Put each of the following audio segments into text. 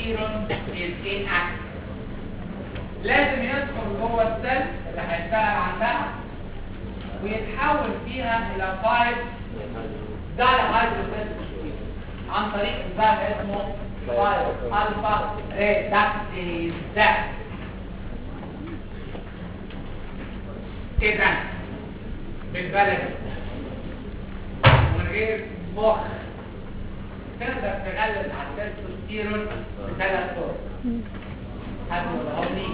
التستوستيرون is inactive لازم يدخل جوه السيل اللي هيشتغل عندها ويتحول فيها الى 5 دايل هيدروتستوستيرون عن طريق انزيم اسمه 5 الفا ريدكتيز كده بالبلد من غير مخ تقدر تغلب على التستوستيرون بثلاث طرق حد يقولها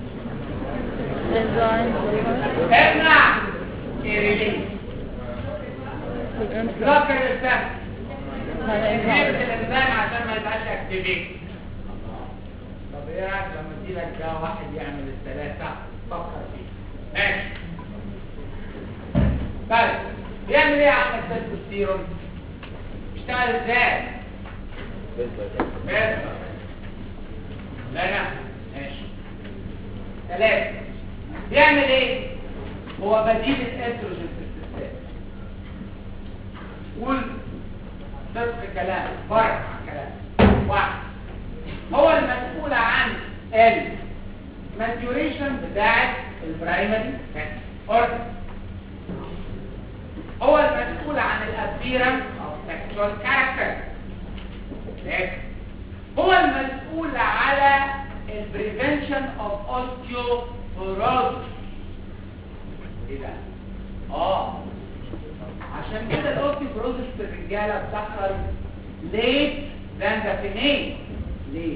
امنع الريليز ذكر الفهم اكتيفيت الانزيم عشان ما يبقاش اكتيفيت طب ايه رايك لما اديلك ده واحد يعمل الثلاثه فكر فيه ماشي طيب بيعمل ايه عم التستوستيرون بيشتغل ازاي بس لا لا ماشي ثلاثة بيعمل ايه هو بديل الاستروجين في الاستثناء قول صدق كلام فرق عن كلام واحد هو المسؤول عن الماتيوريشن بتاعت البرايمري اوردر هو المسؤول عن الابيرنس او سكشوال كاركتر هو المسؤول على البريفنشن اوف osteoporosis ايه ده اه عشان كده الاوستيوبروزس في الرجاله بتحصل late than the female ليه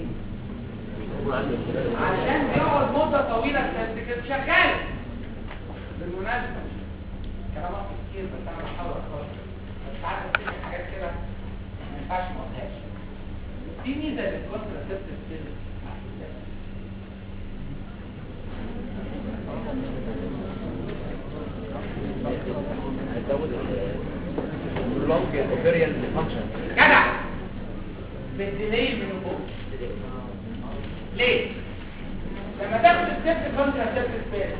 عشان بيقعد مده طويله التستيكل شغال بالمناسبه كلامك كتير بس انا بحاول اختصر بس ساعات بفتكر حاجات كده ما ينفعش ما اقولهاش في ميزه للكونتراسبتيف بيلز هتزود اللونج اوفيريال فانكشن جدع بالديلي من فوق ليه لما تاخد الست كونتراسبتيف بيلز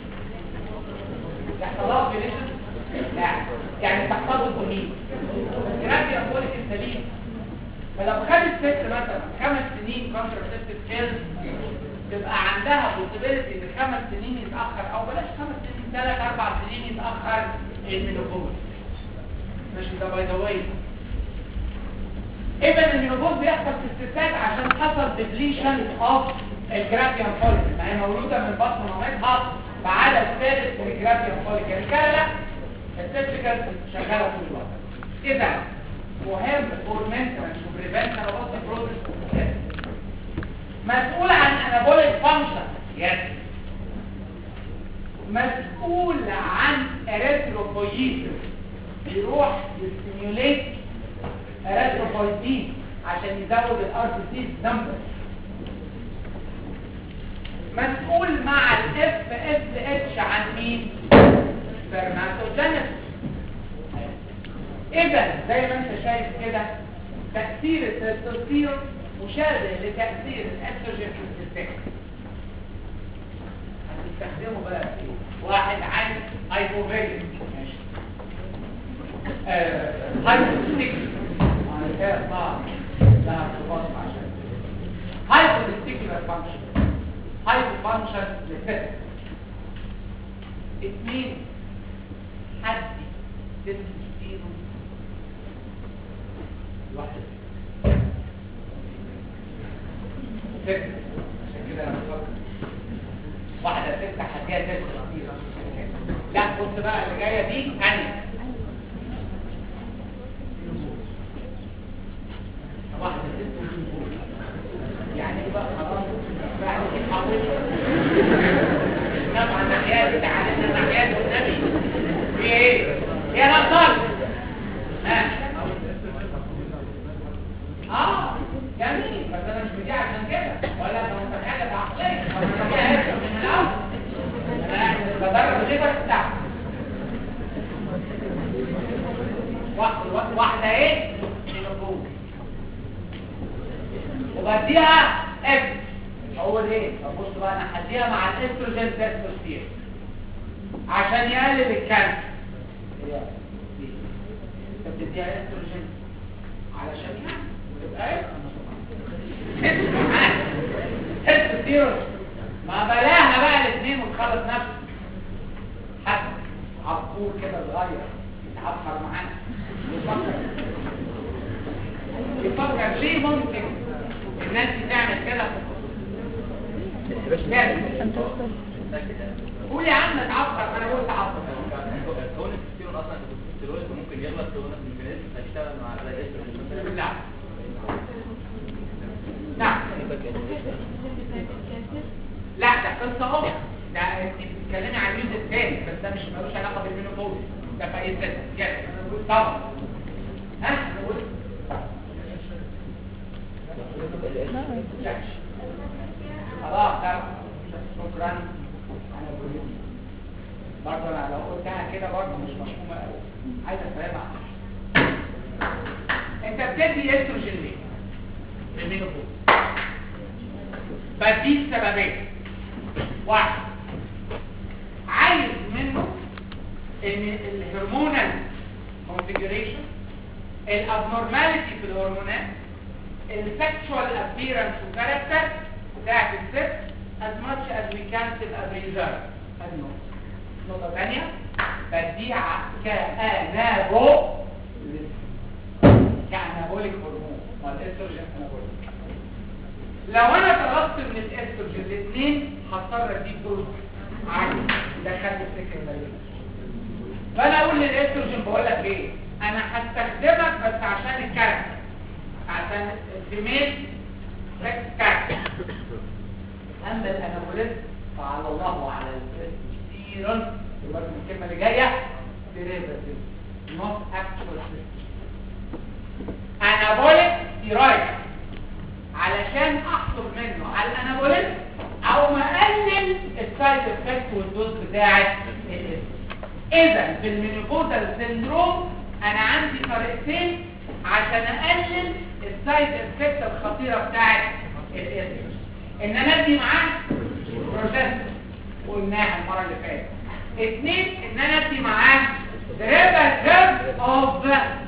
احتضاب بليشن لا يعني تحتضر الكمين جرافي أقولك السليم فلو خدت ست مثلا خمس سنين كونتراسبتيف بيلز تبقى عندها possibility ان خمس سنين يتأخر او بلاش خمس سنين ثلاث اربع سنين يتأخر المينوبوز مش ده باي ذا واي اذا المينوبوز بيحصل في الستات عشان حصل ديبليشن اوف الجرافيان فوليك ما هي مولوده من بطن مامتها بعدد ثالث من الجرافيان فوليك الرجاله لا الست كانت شغاله طول الوقت اذا مهم فور مينتنس وبريفنشن اوف اوستيوبروزس مسؤول عن انابوليك فانكشن يس مسؤول عن اريثروبويتس بيروح يستيميوليت اريثروبويتين عشان يزود الار بي سي نمبر مسؤول مع الاف اس اتش عن مين سبرماتوجينيسيس اذا زي ما انت شايف كده تاثير التستوستيرون مشابه لتأثير الاستروجين في الستات هتستخدمه بقى في ايه؟ واحد عن هايبوفيلين ماشي هايبوستيك انا كده صعب لا ارتباط عشان هايبوستيكولار فانكشن هايبو فانكشن للست اثنين حد تستوستيرون واحد ست عشان كده انا بفكر واحدة ست هديها ست كتير لا بص بقى اللي جاية دي أنا واحدة ست يعني ايه بقى خلاص بعد كده حاولت طبعا نحيات تعالينا نحيات والنبي في ايه؟ يا نصر ها اه جميل بس انا مش بدي عشان كده ولا انت متخلف عقليا انا بديها هيك من الاول انا بدرب غيرك بتاعك واحدة ايه؟ شيلوكوك وبديها اف اقول ايه؟ طب بص بقى انا هديها مع الاستروجين تستوستيرون عشان يقلل الكانسر هي دي. انت بتديها استروجين علشان يعني وتبقى ايه؟ تستوستيرون ما بلاها بقى الاثنين وتخلص نفسك حتى عصفور كده صغير يتعفر معانا يفكر يفكر ليه ممكن الناس دي تعمل كده لازم. قول يا عم اتعفر انا قلت عفر كون الستيرون اصلا الستيرويد ممكن يغلط في نفس الميكانيزم فيشتغل مع الاستروجين نعم نعم لا ده قصه اهو ده انت بتتكلمي عن الجزء الثاني بس ده مش ملوش علاقه بالمينوبوز ده فايدتك كده انا بقول طبعا ها انا بقول لا خلاص ده شكرا انا بقول برضه انا لو قلتها كده برضه مش مفهومه قوي عايز افهمها انت بتدي استروجين ليه؟ للمينوبوز بديك سببين واحد عايز منه ان الهرمونال كونفيجريشن الابنورماليتي في الهرمونات السكشوال ابييرنس وكاركتر بتاعت الست as much as we can تبقى بريزيرف ادي نقطة نقطة ثانية بديها كأنابو كأنابوليك هرمون ما الاستروجين انابوليك لو انا طلبت من الاستروجين الاثنين هضطر اديك دول عادي دخلت السكر المريض فانا اقول للاستروجين بقول لك ايه انا هستخدمك بس عشان الكاركتر عشان الفيميل ريكس كاركتر اما الانابوليزم فعلى الله على التستيرون يبقى من الكلمه اللي جايه ديريفاتيف نوت اكشوال انابوليك ستيرويد علشان احصل منه على الانابوليزم او ما اقلل السايد افكت والدوز بتاعه الاسم اذا في المينوبوزال سيندروم انا عندي طريقتين عشان اقلل السايد افكت الخطيره بتاعه الاسم ان انا ادي معاه بروجستر قلناها المره اللي فاتت اثنين ان انا ادي معاه ديريفاتيف اوف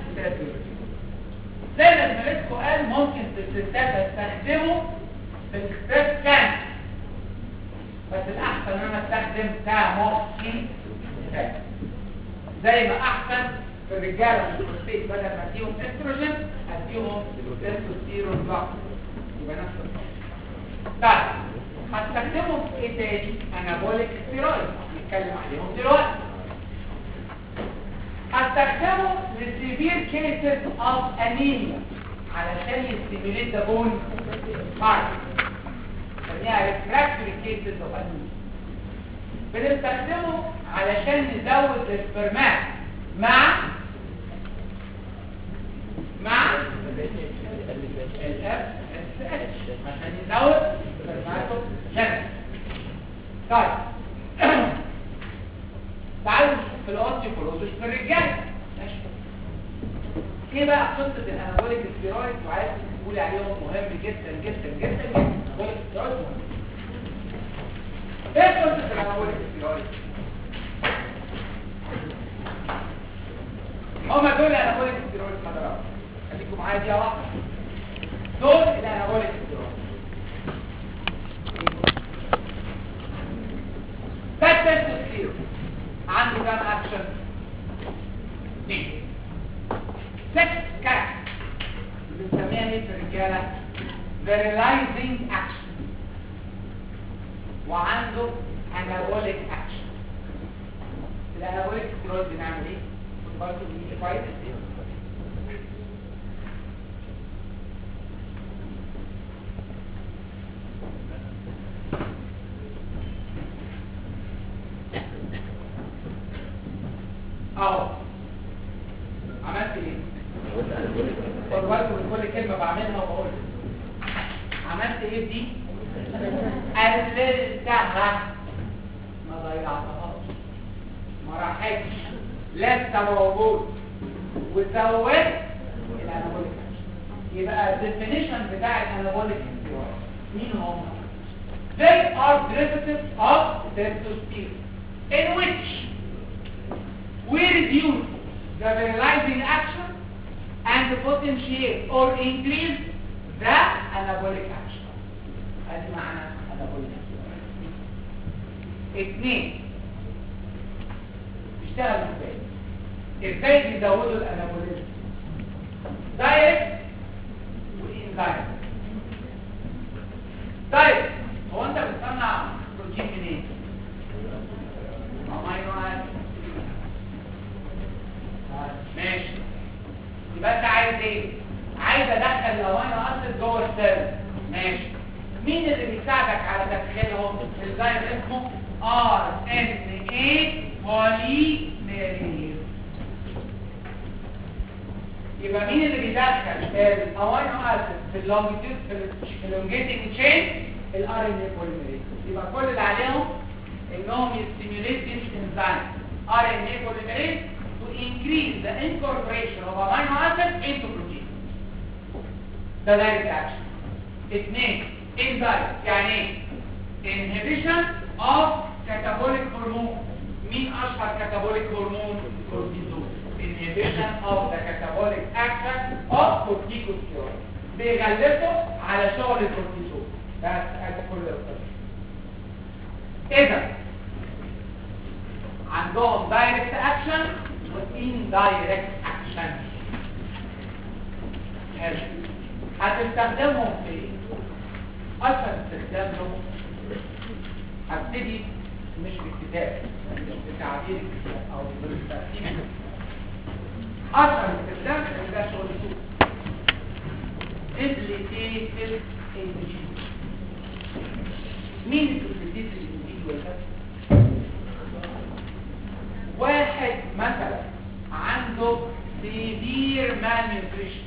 زي ما الملكو قال ممكن في الستات استخدمه في الستات كان بس الاحسن ان انا استخدم كاموكسي زي ما احسن في الرجاله البروستيت بدل ما اديهم استروجين اديهم تستوستيرون بلوك يبقى نفس الطريقه طيب هستخدمه في ايه تاني انابوليك ستيرويد هنتكلم عليهم دلوقتي هستخدمه للسيفير كيسز اوف انيميا علشان يستيميليت ذا بون مارك نسميها ريفراكتوري كيسز اوف انيميا بنستخدمه علشان نزود السبرمات مع مع الاف اس اتش عشان يزود سبرماتو جنس طيب تعالوا نشوف في الاوستيوبروزس في الرجال ماشي ايه بقى قصه الانابوليك ستيرويد وعايز تقولي عليهم مهم جدا جدا جدا جدا الانابوليك ستيرويد مهم ايه قصه الانابوليك ستيرويد هما دول الانابوليك ستيرويد حضرتك خليكم معايا دي واحده دول الانابوليك ستيرويد ده التستوستيرون عنده كام اكشن اثنين سكس كاركتر بنسميها ايه في الرجاله virilizing action وعنده anabolic action الانابوليك ستيرويد بنعمل ايه خد بالكم دي كويس اهو عملت ايه خد بالكم من كل كلمه بعملها وبقولها عملت ايه دي قللتها ما ضيعتهاش ما راحتش لسه موجود وزودت الانابوليك يبقى الديفينيشن بتاع الانابوليك مين هم they are derivatives of testosterone in which we reduce the virilizing action and potentiate or increase the انابوليك اكشن ادي معنى انابوليك اثنين بيشتغل ازاي ازاي بيزودوا الانابوليزم دايركت واندايركت دايركت هو انت بتصنع بروتين منين امينو اسيد ماشي يبقى انت عايز ايه عايز ادخل الامينو اسيد جوه السيل ماشي مين اللي بيساعدك على تدخيلهم الزاير اسمه ار ان اي بوليميريز يبقى مين اللي بيدخل الامينو اسيد في اللونجيتيود في اللونجيتنج تشين الار ان اي بوليميريز يبقى كل اللي عليهم انهم يستيموليت ذيس انزيم ار ان اي بوليميريز to increase the incorporation of amino acid into protein ده direct action اثنين indirect يعني ايه inhibition of catabolic hormone مين اشهر catabolic hormone cortisol inhibition of the catabolic action of corticosteroid بيغلبوا على شغل الكورتيزول بس ادي كل القصه اذا عندهم دايركت اكشن واندايركت اكشن هتستخدمهم في ايه اشهر استخدام لهم هبتدي مش بالكتاب مش بتعبير الكتاب او بالتقسيم اشهر استخدام ده شغل سوق ديبليتيتد انديفيدوال مين الديبليتيتد انديفيدوال ده واحد مثلا عنده سيفير malnutrition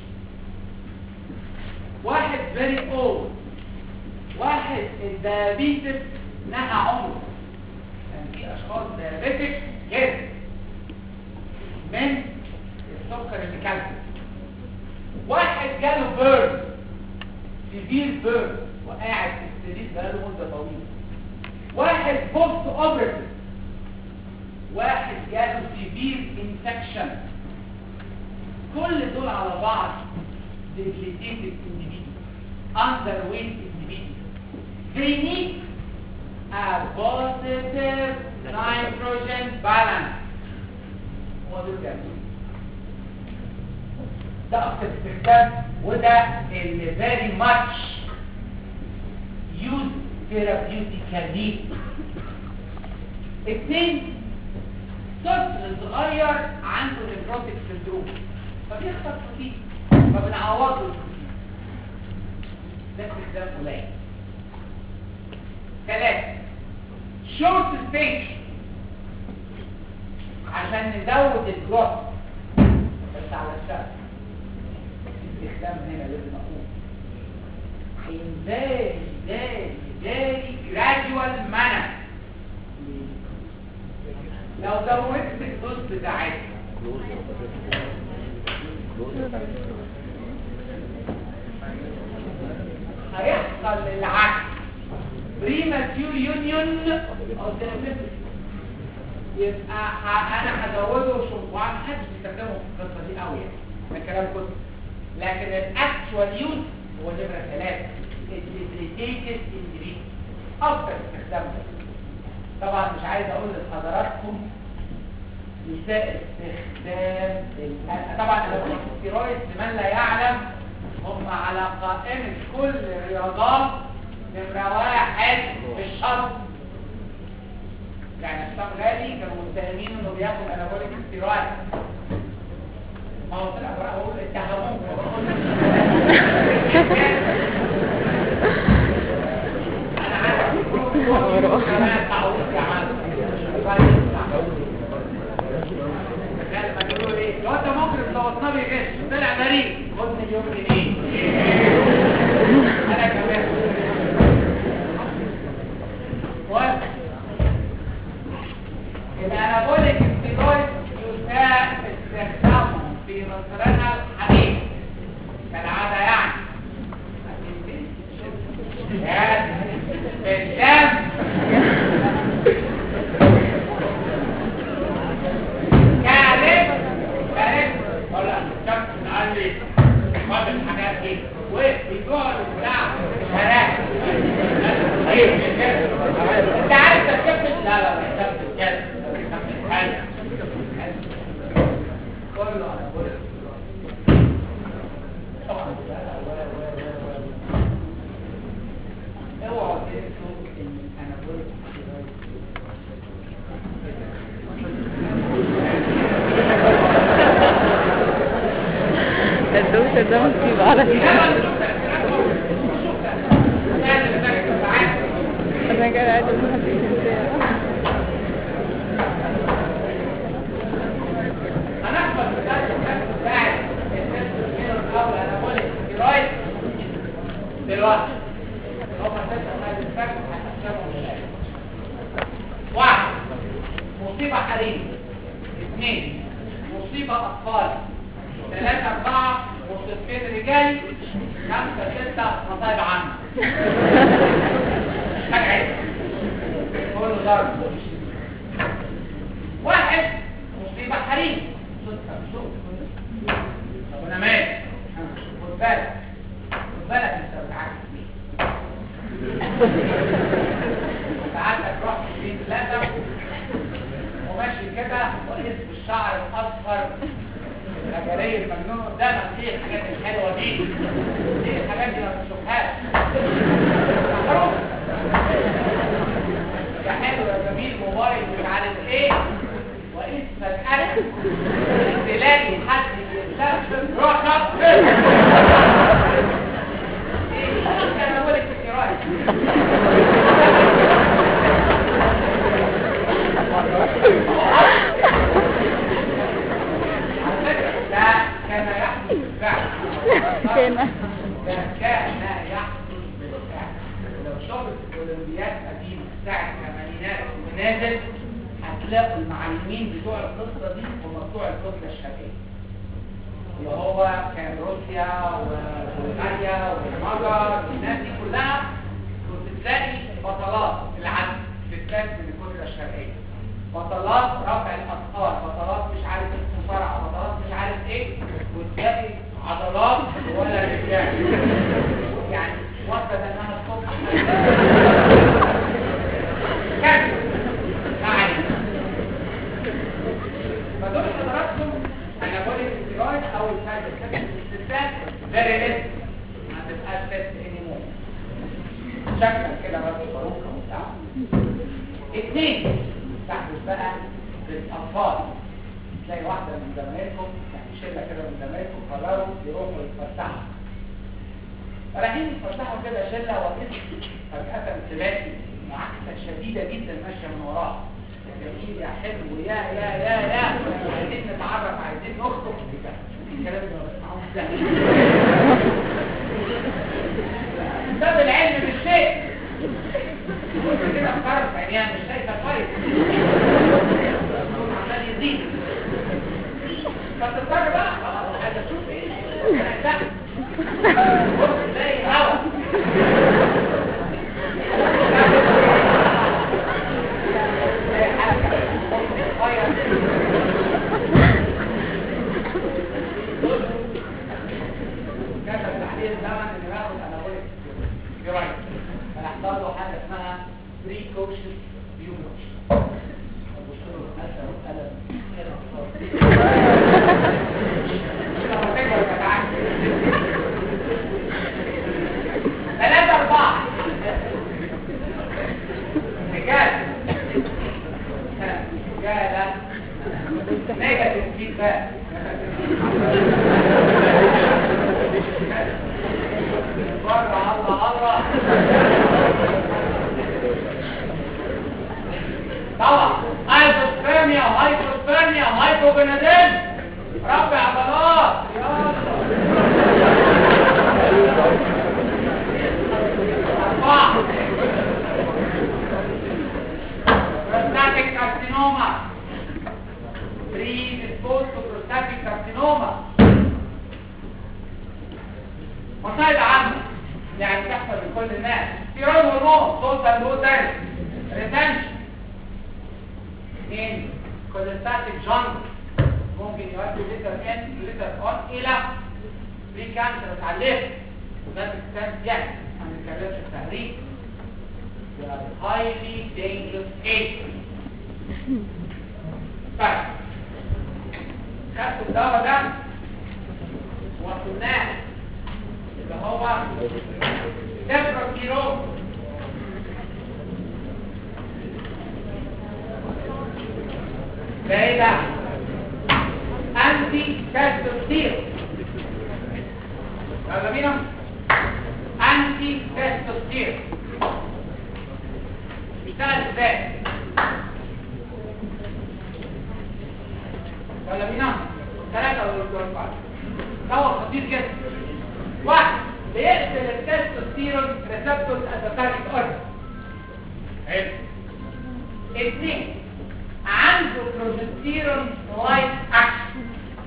واحد very old واحد الديابيتس نهى عمره يعني في اشخاص ديابيتك جدا من السكر اللي كلته واحد جاله بيرن سيفير بيرن وقاعد في السرير بقاله مده طويله واحد بوست اوبريتيف واحد جاله سيفير انفكشن كل دول على بعض debilitated individual underweight individual they need a positive nitrogen balance هو دول جايين ده اكتر استخدام وده اللي very much used therapeutically اتنين طفل صغير عنده نيفروتيك سندروم فبيخسر بروتين فبنعوضه البروتين ده استخدام قليل ثلاثة شورت ستيج عشان نزود الجروث بس على الشرط استخدام هنا لازم اقول in very very very gradual manner لو زودت الدوز بتاعتها هيحصل العكس premature union of the lipids يبقى ه- انا هزوده شوف محدش بيستخدمه في القصه دي قوي يعني ده كلام كله لكن الاكشوال يوز هو نمره ثلاثه الديبريتيتد اندريس اكتر استخدام ده طبعا مش عايز اقول لحضراتكم مثال استخدام ال- طبعا انا بقول الستيرويد لمن لا يعلم هم على قائمة كل الرياضات نمرة واحد في الشرط يعني الشام غالي كانوا متهمين انه بياخد انابوليك ستيرويد ما هو طلع بقى اقول اتهموه بقول انا عارف كمان تعويض يا عم لما يقولوا ايه لو انت مجرم لو الطبي غش طلع بريء خد مليون جنيه انا كمان واحد يبقى انا بقول لك الستيرويد يساء استخدامه في مصرنا الحديث كالعاده يعني يا الدم كالب كالب ولا شخص علي بعض الحاجات دي وبيجوع البتاع شراك انت عارف تكتب لا لا لا تكتب كده حلو كله انا بقول اوعوا تنسوا ان انا بقول الدكتور ده مصيبة على فكرة انا كان قاعد محدش هنحفظ بتاعت الشكل بتاعت التستوستيرون الاول انا بقول الستيرويد دلوقتي هم ستة حاجة الشكل هتحسبهم ازاي واحد مصيبة حريم اثنين مصيبة اطفال ثلاثة اربعة مصيبتين رجالي خمسة ستة مصايب عامة حاجة عيب كله ضرب واحد مصيبة حريم صدفة بسوء طب انا مالي خد بالك خد بالك انت بتعكس مين ساعتك رحت بين ثلاثة وماشي كده وقيت بالشعر الاصفر الهجرية المجنون قدامك دي الحاجات الحلوة دي دي الحاجات دي ما بتشوفهاش معروف يا حلو يا جميل موبايل مش عارف ايه وقيت فجأة تلاقي حد يستخدم رقم ايه انا بقول لك في على فكرة ده كان يحدث بالفعل كان. ده كان يحدث بالفعل لو شفت الاولمبياد قديمة ساعة الثمانينات ونازل هتلاقوا المعلمين بتوع القصة دي هم بتوع الكتلة الشرقية اللي هو كان روسيا وبلغاريا والمجر والناس دي كلها كنت تلاقي بطلات العدل ستات من الكتلة الشرقية بطلات رفع الاثقال بطلات مش عارف مصارعه بطلات مش عارف ايه وتلاقي عضلات ولا رجال يعني وصلت انها الصبح كان يعني فدول حضراتكم انا بقول الاستيرويد او الفايد الستات فيري اس ما تبقاش تست انيمور شكلك كده بس باروكه وبتاع اثنين تحدث بقى للاطفال تلاقي واحده من زمايلكم يعني شله كده من زمايلكم قرروا يروحوا يتفسحوا رايحين يتفسحوا كده شله وقفت فجاه تلاقي معاكسه شديده جدا ماشيه من وراها يا جميل يا حلو يا يا يا يا عايزين نتعرف عايزين نخطب الكلام ده ما بسمعوش ده باب العلم بالشيء كده مقرب عينيها مش شايفه كويس عمال يزيد فتضطر بقى خلاص عايز اشوف ايه لا بص تلاقي هوا تلاقي حاجة. غير. كتب تحليل الزمن اللي بياخد انابوليك ستيرويد هنحضر له حاجه اسمها بري كوشن بيوبروش ثلاثة أربعة رجال رجالة نيجاتيف فيدباك بره الله الله طبعا هايبوسبرميا وهايبوسبرميا وهايبوجونادين ربع عضلات أربعة بروستاتيك كارسينوما بري ديسبوز تو بروستاتيك كارسينوما مصايب عامة يعني تحصل لكل الناس ستيرويد هرمون صوت اندوتين ريتنشن اثنين كوليستاتيك جانك ممكن يؤدي لتر ان لتر اون الى بري كانسر اتعلمت وده بتستنس يعني ما بنتكلمش في تهريج They are highly dangerous agents. طيب خدت الدواء ده وصلناه اللي هو تفركيرون ده ايه ده؟ انتي تستوستيرون يلا بينا انتي تستوستيرون بيشتغل ازاي؟ ولا بينا ثلاثة ولا أربعة دواء خطير جدا واحد بيقتل التستوستيرون ريسبتورز اتاتاريك اورجن حلو اثنين عنده بروجستيرون لايك اكشن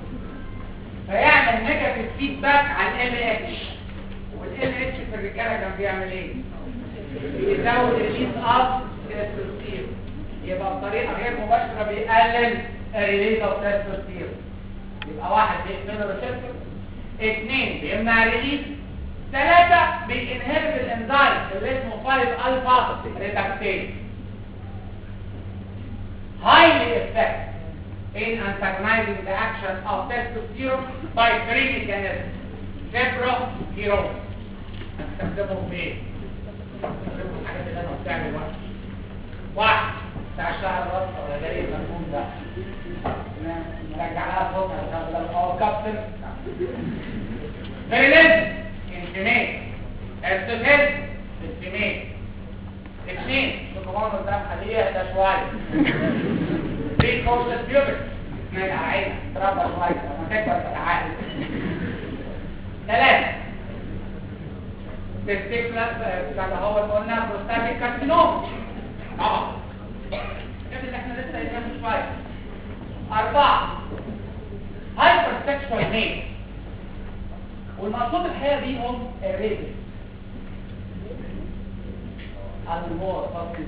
فيعمل نيجاتيف فيدباك على ال اتش والال اتش في الرجاله كان بيعمل ايه؟ بيزود ريليز اوف تستوستيرون يبقى بطريقه غير مباشره بيقلل الريليز اوف تستوستيرون يبقى واحد بيقفل الريسبتور اثنين بيمنع الريليز ثلاثة بينهبت الانزيم اللي اسمه 5 الفا ريدكتيز highly effective in antagonizing the action of testosterone by three mechanisms. Testosterone. هنستخدمه في ايه؟ هنستخدمه في الحاجات اللي انا قلتها دلوقتي. واحد بتاع الشعر الراسي ولا جاي المفهوم ده. نرجع لها صوتها بدل اه كابتن. فيريلين انتماء. استوتيل انتماء. اثنين شكرا قدام خليه ده شويه في كورس بيوبك اسمها العين تربى شويه لما تكبر تتعالج ثلاثة تستيكلر بتاع هو قلنا بروستاتيك كارسينوم طبعا كده اللي احنا لسه قايلينه من شويه أربعة هايبر سكشوال ميل والمقصود الحقيقة بيهم الريزل المور فصل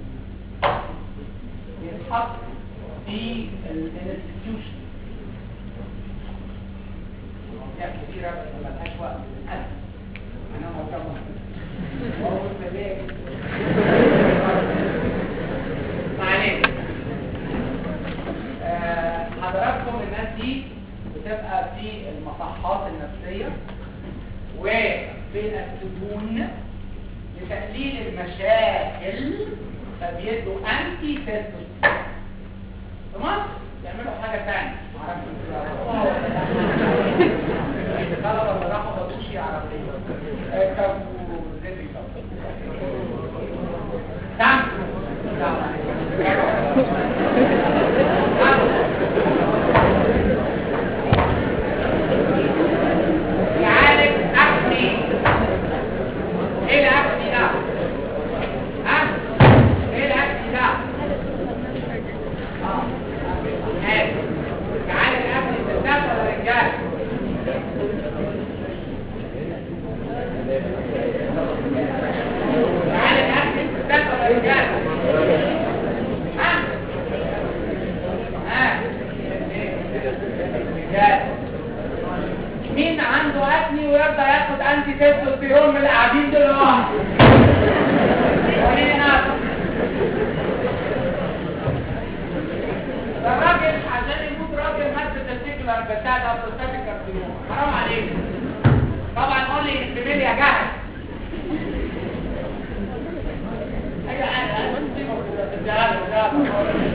يتحط في الانستتيوشن مواضيع كتيرة بس ما لهاش وقت للأسف أنا معتبر وهو السبيل معلش آه، حضراتكم الناس دي بتبقى في المصحات النفسية وفي السجون لتقليل المشاكل فبيدوا انتي تستوستيرون في مصر يعملوا حاجة تانية معرفش الطلبة اللي راحوا بطوش يعرفوا كابو زيتي تم يعالج أكني ايه الاكل ده ها ايه الاكل ده اه هات تعالى الاكل الستات ولا رجال تعالى الاكل الستات ولا رجال ها ها رجال مين عنده اكني ويرضى ياخد انتي تستوستيرون من القاعدين دلوقتي وريني نفسك ده الراجل عشان يموت راجل مات التستيكولار بتاع ده بروستاتيك كارسينوما حرام عليك طبعا قول لي احتمال يا جهل اي حاجه تديها له